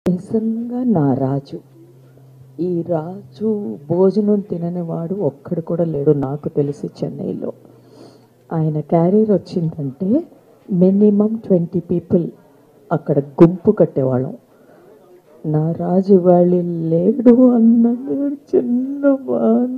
నిజంగా నా రాజు ఈ రాజు భోజనం తినని వాడు ఒక్కడు కూడా లేడు నాకు తెలిసి చెన్నైలో ఆయన క్యారియర్ వచ్చిందంటే మినిమం ట్వంటీ పీపుల్ అక్కడ గుంపు కట్టేవాళ్ళం నా రాజు ఇవాళ లేడు అన్నది చిన్న బాధ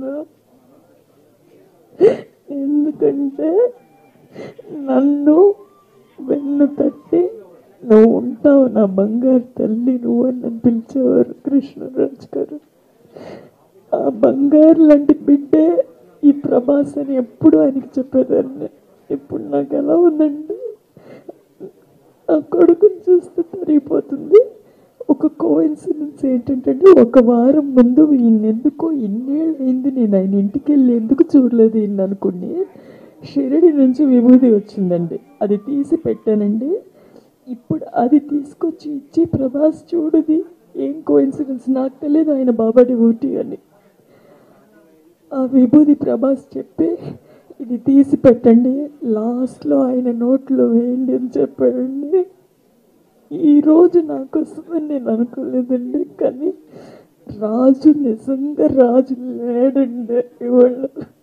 ఎందుకంటే నన్ను వెన్ను తట్టి నువ్వు ఉంటావు నా బంగారు తల్లి నువ్వు అని నన్ను పిలిచేవారు కృష్ణరాజు గారు ఆ బంగారు లాంటి బిడ్డే ఈ ప్రభాస్ అని ఎప్పుడు ఆయనకి చెప్పేదాన్ని ఇప్పుడు నాకు ఎలా ఉందండి ఆ కొడుకుని చూస్తే తరిగిపోతుంది ఒక కోఇన్సిడెన్స్ ఏంటంటే ఒక వారం ముందు ఈయన ఎందుకో ఇన్నేళ్ళు అయింది నేను ఆయన ఇంటికి వెళ్ళి ఎందుకు చూడలేదు ఈయన అనుకుని షిరిడి నుంచి విభూది వచ్చిందండి అది తీసి పెట్టానండి ఇప్పుడు అది తీసుకొచ్చి ఇచ్చి ప్రభాస్ చూడది ఏం కోఇన్సిడెన్స్ నాకు తెలియదు ఆయన బాబాడి ఊటి అని ఆ విభూది ప్రభాస్ చెప్పి ఇది తీసి పెట్టండి లాస్ట్లో ఆయన నోట్లో వేయండి అని చెప్పాడండి ఈ రోజు నాకు వస్తుందని నేను అనుకోలేదండి కానీ రాజు నిజంగా రాజు లేడండి ఇవాళ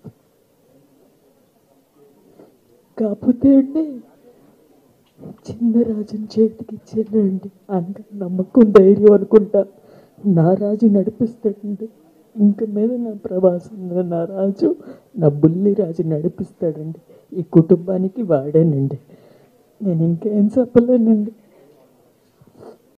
కాకపోతే అండి చిన్న రాజుని చేతికి ఇచ్చానండి అంత నమ్మకం ధైర్యం అనుకుంటా నా రాజు నడిపిస్తాడండి ఇంక మీద నా ప్రభాసం నా రాజు నా బుల్లి రాజు నడిపిస్తాడండి ఈ కుటుంబానికి వాడేనండి నేను ఇంకేం చెప్పలేనండి